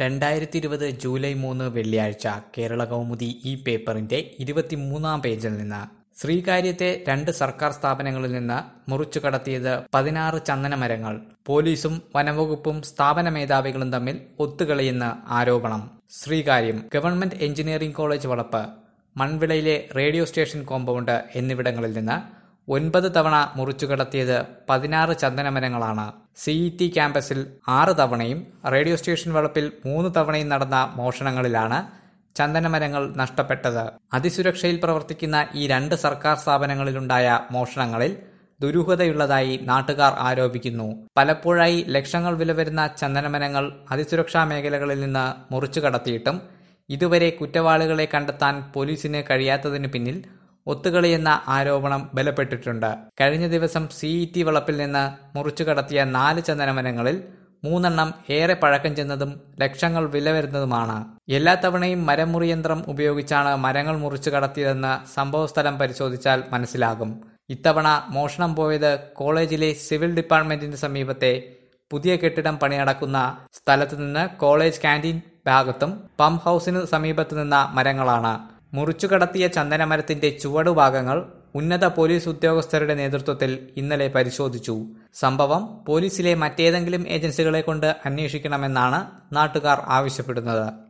രണ്ടായിരത്തി ഇരുപത് ജൂലൈ മൂന്ന് വെള്ളിയാഴ്ച കേരള കൗമുദി ഈ പേപ്പറിന്റെ ഇരുപത്തിമൂന്നാം പേജിൽ നിന്ന് ശ്രീകാര്യത്തെ രണ്ട് സർക്കാർ സ്ഥാപനങ്ങളിൽ നിന്ന് മുറിച്ചു കടത്തിയത് പതിനാറ് ചന്ദനമരങ്ങൾ പോലീസും വനംവകുപ്പും സ്ഥാപന മേധാവികളും തമ്മിൽ ഒത്തുകളിയെന്ന് ആരോപണം ശ്രീകാര്യം ഗവൺമെന്റ് എഞ്ചിനീയറിംഗ് കോളേജ് വളപ്പ് മൺവിളയിലെ റേഡിയോ സ്റ്റേഷൻ കോമ്പൗണ്ട് എന്നിവിടങ്ങളിൽ നിന്ന് ഒൻപത് തവണ മുറിച്ചു കടത്തിയത് പതിനാറ് ചന്ദനമരങ്ങളാണ് സിഇ ടി ക്യാമ്പസിൽ ആറ് തവണയും റേഡിയോ സ്റ്റേഷൻ വളപ്പിൽ മൂന്ന് തവണയും നടന്ന മോഷണങ്ങളിലാണ് ചന്ദനമരങ്ങൾ നഷ്ടപ്പെട്ടത് അതിസുരക്ഷയിൽ പ്രവർത്തിക്കുന്ന ഈ രണ്ട് സർക്കാർ സ്ഥാപനങ്ങളിലുണ്ടായ മോഷണങ്ങളിൽ ദുരൂഹതയുള്ളതായി നാട്ടുകാർ ആരോപിക്കുന്നു പലപ്പോഴായി ലക്ഷങ്ങൾ വില വരുന്ന ചന്ദനമരങ്ങൾ അതിസുരക്ഷാ മേഖലകളിൽ നിന്ന് മുറിച്ചു കടത്തിയിട്ടും ഇതുവരെ കുറ്റവാളികളെ കണ്ടെത്താൻ പോലീസിന് കഴിയാത്തതിന് പിന്നിൽ ഒത്തുകളിയെന്ന ആരോപണം ബലപ്പെട്ടിട്ടുണ്ട് കഴിഞ്ഞ ദിവസം സിഇ വളപ്പിൽ നിന്ന് മുറിച്ചു കടത്തിയ നാല് ചന്ദനമരങ്ങളിൽ മൂന്നെണ്ണം ഏറെ പഴക്കം ചെന്നതും ലക്ഷങ്ങൾ വില വരുന്നതുമാണ് എല്ലാ തവണയും മരം മുറിയന്ത്രം ഉപയോഗിച്ചാണ് മരങ്ങൾ മുറിച്ചു കടത്തിയതെന്ന് സംഭവസ്ഥലം പരിശോധിച്ചാൽ മനസ്സിലാകും ഇത്തവണ മോഷണം പോയത് കോളേജിലെ സിവിൽ ഡിപ്പാർട്ട്മെന്റിന് സമീപത്തെ പുതിയ കെട്ടിടം പണിയടക്കുന്ന സ്ഥലത്തു നിന്ന് കോളേജ് ക്യാന്റീൻ ഭാഗത്തും പമ്പ് ഹൌസിന് സമീപത്തു നിന്ന മരങ്ങളാണ് മുറിച്ചു കടത്തിയ ചന്ദനമരത്തിന്റെ ചുവടുഭാഗങ്ങൾ ഉന്നത പോലീസ് ഉദ്യോഗസ്ഥരുടെ നേതൃത്വത്തിൽ ഇന്നലെ പരിശോധിച്ചു സംഭവം പോലീസിലെ മറ്റേതെങ്കിലും ഏജൻസികളെ കൊണ്ട് അന്വേഷിക്കണമെന്നാണ് നാട്ടുകാർ ആവശ്യപ്പെടുന്നത്